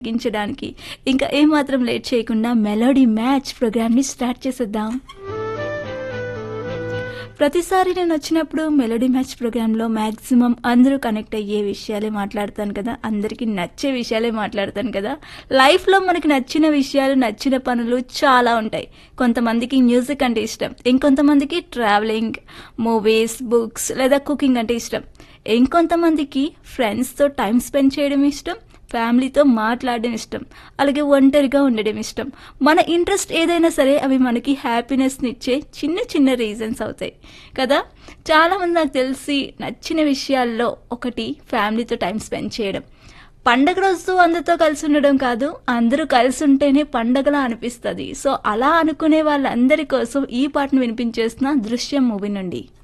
తగ్గించడానికి ఇంకా ఏమాత్రం లేట్ చేయకుండా మెలోడీ మ్యాచ్ ప్రోగ్రామ్ని స్టార్ట్ చేసేద్దాం ప్రతిసారి నేను వచ్చినప్పుడు మెలోడీ మ్యాచ్ ప్రోగ్రాంలో మ్యాక్సిమం అందరూ కనెక్ట్ అయ్యే విషయాలే మాట్లాడతాను కదా అందరికీ నచ్చే విషయాలే మాట్లాడతాను కదా లైఫ్లో మనకి నచ్చిన విషయాలు నచ్చిన పనులు చాలా ఉంటాయి కొంతమందికి మ్యూజిక్ అంటే ఇష్టం ఇంకొంతమందికి ట్రావెలింగ్ మూవీస్ బుక్స్ లేదా కుకింగ్ అంటే ఇష్టం ఇంకొంతమందికి ఫ్రెండ్స్తో టైం స్పెండ్ చేయడం ఇష్టం ఫ్యామిలీతో మాట్లాడడం ఇష్టం అలాగే ఒంటరిగా ఉండడం ఇష్టం మన ఇంట్రెస్ట్ ఏదైనా సరే అవి మనకి హ్యాపీనెస్ని ఇచ్చే చిన్న చిన్న రీజన్స్ అవుతాయి కదా చాలామంది నాకు తెలిసి నచ్చిన విషయాల్లో ఒకటి ఫ్యామిలీతో టైం స్పెండ్ చేయడం పండగ రోజు అందరితో కలిసి ఉండడం కాదు అందరూ కలిసి ఉంటేనే పండగలా అనిపిస్తుంది సో అలా అనుకునే వాళ్ళందరి కోసం ఈ పాటను వినిపించేస్తున్న దృశ్యం మూవీ నుండి